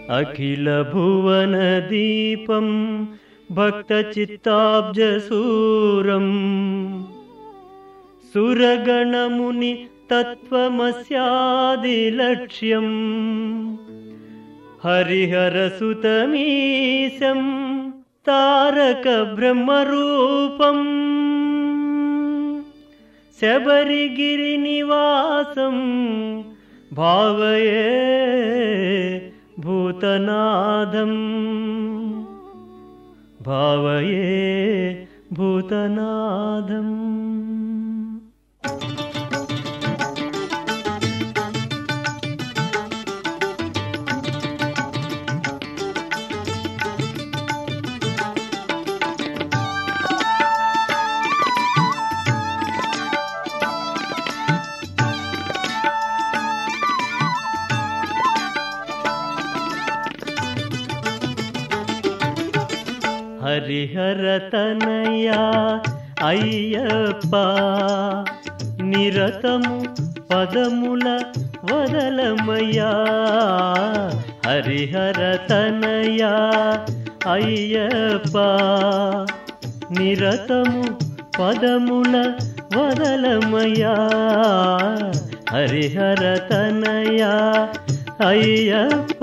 అఖిల భువన దీపం భక్త చిత్తాబ్జసూరం సురగణముని తత్వమస్యాది లక్ష్యం హరిహరసుతమీశం తారక బ్రహ్మరూపం శబరిగిరి నివాసం భావయే భూతనాదం భావయే భూతనాదం హరిహరతనయా అయ్యప్ప నిరతము పదముల వదలమయ్యా హరిహరతనయా అయ్యప్ప నిరతము పదముల వదలమయ్యా హరిహరతనయా అయ్యప్ప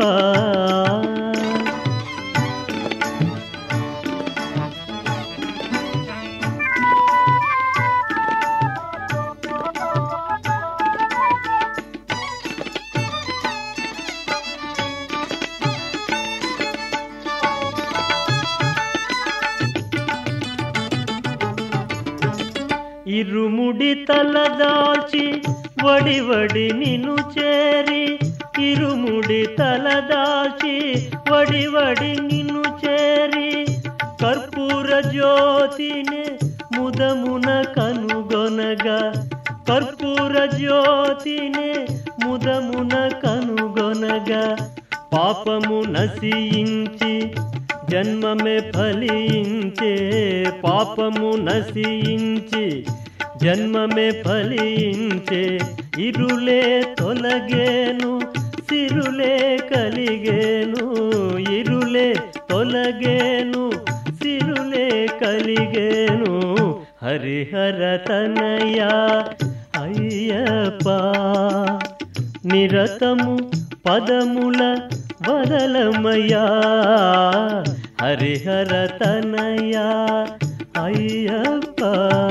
ఇరుముడి తలదాల్చి వడి వడి నిను చేరి ఇరుముడి తలదాల్చి వడి వడి నిన్ను చేరి కర్పూర జ్యోతిని ముదమున కనుగొనగా కర్పూర జ్యోతిని ముదమున కనుగొనగా పాపము నశించి జన్మమే ఫలించే పాపము నశించి జన్మమే ఫలించే ఇరులే తొలగేను సిరులే కలిగేను ఇరులే తొలగేను సిరులే కలిగేను హరిహర తనయా అయ్యప్ప నిరతము పదముల వదలమయ్యా హరిహర తనయా అయ్యప్ప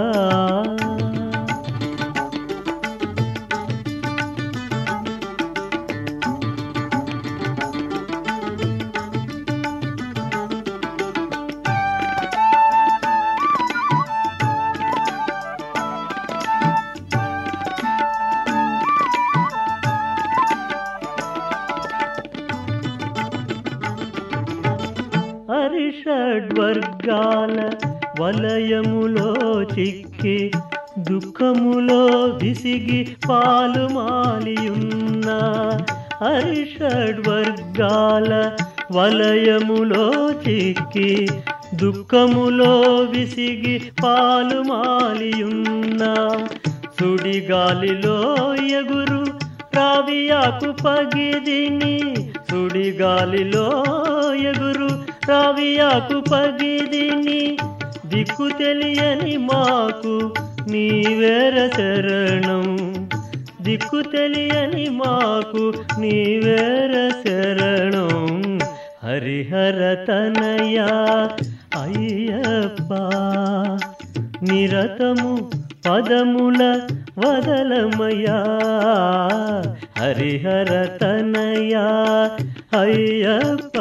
హరిషడ్వర్గాల వలయములో చిక్కి దుఃఖములో విసిగి పాలు మాలియున్న హరిషడ్వర్గాల వలయములో చిక్కి దుఃఖములో విసిగి పాలు మాలియున్న సుడిగాలిలో ఎగురు రావియాకు పగిదిని సుడిగాలిలో ఎగురు రావియాకు పగిదిని దిక్కు తెలియని మాకు నీవేర శరణం దిక్కు తెలియని మాకు నీవేర శరణం హరిహర తనయా అయ్యప్ప నిరతము పదముల వదలమయా హరిహర తనయా అయ్యప్ప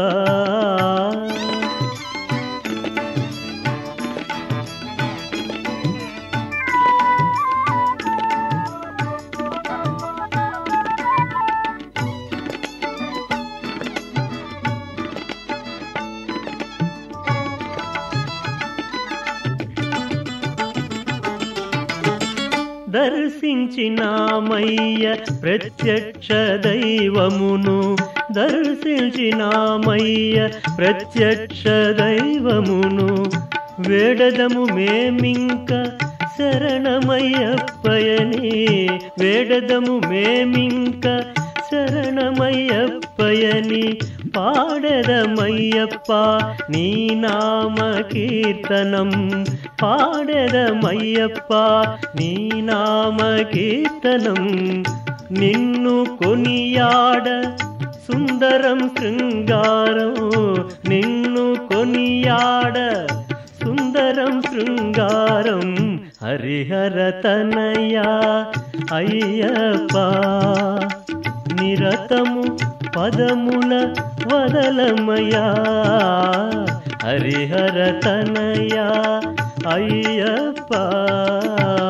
దర్శించినామయ్య ప్రత్యక్ష దైవమును దర్శించినామయ్య ప్రత్యక్ష దైవమును వేడదము మేమింక శరణమయ్యప్పయని వేడదము మేమింక శరణమయ్యప్పయని పాడెదమయ్యప్ప నీ నామ కీర్తనం పాడెదమయ్యప్ప నీ నామ కీర్తనం నిన్ను కొనియాడ సుందరం శృంగారం నిన్ను కొనియాడ సుందరం శృంగారం హరిహర తనయా అయ్యప్ప నిరతము పదముల వదలమయా హరిహర తనయా అయ్యప్ప